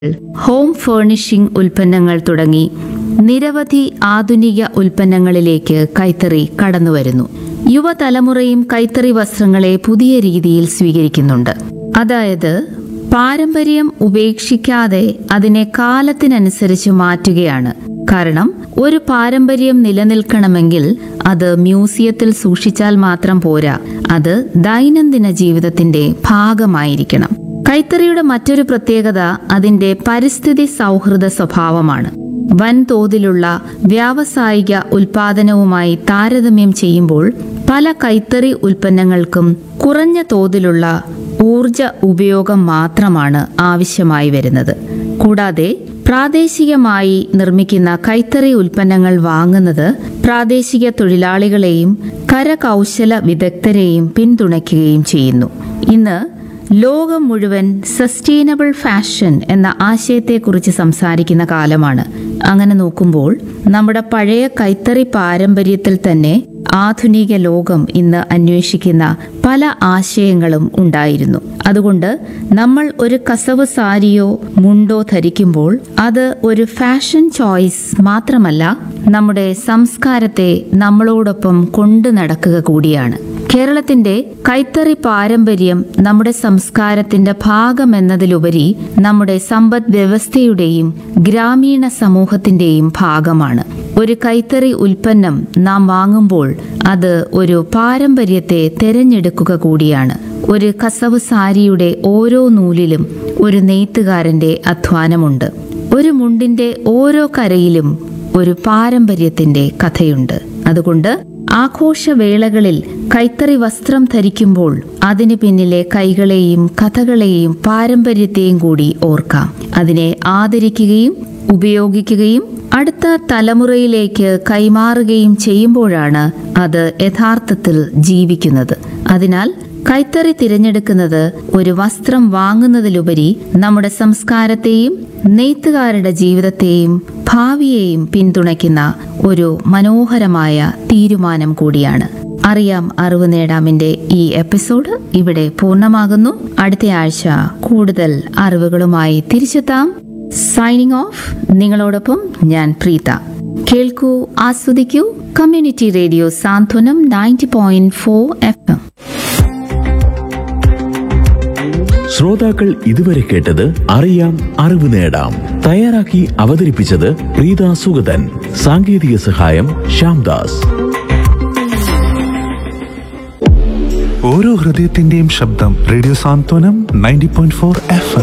home furnishing ഉൽപ്പന്നങ്ങൾ തുടങ്ങി നിരവധി ആധുനിക ഉൽപ്പന്നങ്ങളിലേക്ക് കൈത്തറി കടന്നുവരുന്നു യുവതലമുറയും കൈത്തറി വസ്ത്രങ്ങളെ പുതിയ രീതിയിൽ സ്വീകരിക്കുന്നുണ്ട് അതായത് പാരമ്പര്യം ഉപേക്ഷിക്കാതെ അതിനെ കാലത്തിനനുസരിച്ച് മാറ്റുകയാണ് കാരണം ഒരു പാരമ്പര്യം നിലനിൽക്കണമെങ്കിൽ അത് മ്യൂസിയത്തിൽ സൂക്ഷിച്ചാൽ മാത്രം പോരാ അത് ദൈനംദിന ജീവിതത്തിന്റെ ഭാഗമായിരിക്കണം കൈത്തറിയുടെ മറ്റൊരു പ്രത്യേകത അതിന്റെ പരിസ്ഥിതി സൗഹൃദ സ്വഭാവമാണ് വൻതോതിലുള്ള വ്യാവസായിക ഉൽപാദനവുമായി താരതമ്യം ചെയ്യുമ്പോൾ പല കൈത്തറി ഉൽപ്പന്നങ്ങൾക്കും കുറഞ്ഞ തോതിലുള്ള ഊർജ ഉപയോഗം മാത്രമാണ് ആവശ്യമായി വരുന്നത് കൂടാതെ പ്രാദേശികമായി നിർമ്മിക്കുന്ന കൈത്തറി ഉൽപ്പന്നങ്ങൾ വാങ്ങുന്നത് പ്രാദേശിക തൊഴിലാളികളെയും കരകൗശല വിദഗ്ധരെയും പിന്തുണയ്ക്കുകയും ചെയ്യുന്നു ഇന്ന് ലോകം മുഴുവൻ സസ്റ്റൈനബിൾ ഫാഷൻ എന്ന ആശയത്തെക്കുറിച്ച് സംസാരിക്കുന്ന കാലമാണ് അങ്ങനെ നോക്കുമ്പോൾ നമ്മുടെ പഴയ കൈത്തറി പാരമ്പര്യത്തിൽ തന്നെ ആധുനിക ലോകം ഇന്ന് അന്വേഷിക്കുന്ന പല ആശയങ്ങളും ഉണ്ടായിരുന്നു അതുകൊണ്ട് നമ്മൾ ഒരു കസവ് സാരിയോ മുണ്ടോ ധരിക്കുമ്പോൾ അത് ഒരു ഫാഷൻ ചോയ്സ് മാത്രമല്ല നമ്മുടെ സംസ്കാരത്തെ നമ്മളോടൊപ്പം കൊണ്ടു നടക്കുക കൂടിയാണ് കേരളത്തിന്റെ കൈത്തറി പാരമ്പര്യം നമ്മുടെ സംസ്കാരത്തിന്റെ ഭാഗമെന്നതിലുപരി നമ്മുടെ സമ്പദ് വ്യവസ്ഥയുടെയും ഗ്രാമീണ സമൂഹത്തിന്റെയും ഭാഗമാണ് ഒരു കൈത്തറി ഉൽപ്പന്നം നാം വാങ്ങുമ്പോൾ അത് ഒരു പാരമ്പര്യത്തെ തിരഞ്ഞെടുക്കുക കൂടിയാണ് ഒരു കസവ് സാരിയുടെ ഓരോ നൂലിലും ഒരു നെയ്ത്തുകാരന്റെ അധ്വാനമുണ്ട് ഒരു മുണ്ടിന്റെ ഓരോ കരയിലും ഒരു പാരമ്പര്യത്തിന്റെ കഥയുണ്ട് അതുകൊണ്ട് ആഘോഷവേളകളിൽ കൈത്തറി വസ്ത്രം ധരിക്കുമ്പോൾ അതിന് പിന്നിലെ കൈകളെയും കഥകളെയും പാരമ്പര്യത്തെയും കൂടി ഓർക്കാം അതിനെ ആദരിക്കുകയും ഉപയോഗിക്കുകയും അടുത്ത തലമുറയിലേക്ക് കൈമാറുകയും ചെയ്യുമ്പോഴാണ് അത് യഥാർത്ഥത്തിൽ ജീവിക്കുന്നത് അതിനാൽ കൈത്തറി തിരഞ്ഞെടുക്കുന്നത് ഒരു വസ്ത്രം വാങ്ങുന്നതിലുപരി നമ്മുടെ സംസ്കാരത്തെയും നെയ്ത്തുകാരുടെ ജീവിതത്തെയും ഭാവിയെയും പിന്തുണയ്ക്കുന്ന ഒരു മനോഹരമായ തീരുമാനം കൂടിയാണ് അറിയാം അറിവ് നേടാമിന്റെ ഈ എപ്പിസോഡ് ഇവിടെ പൂർണ്ണമാകുന്നു അടുത്ത ആഴ്ച കൂടുതൽ അറിവുകളുമായി തിരിച്ചെത്താം സൈനിങ് ഓഫ് നിങ്ങളോടൊപ്പം ഞാൻ പ്രീത കേൾക്കൂ ആസ്വദിക്കൂ community radio Santhwanam ninety point four F M ശ്രോതാക്കൾ ഇതുവരെ കേട്ടത് അറിയാം അറിവ് നേടാം തയ്യാറാക്കി അവതരിപ്പിച്ചത് പ്രീത സുഗതൻ സാങ്കേതിക സഹായം ശ്യാംദാസ് ഓരോ ഹൃദയത്തിന്റെയും ശബ്ദം radio Santhwanam ninety point four F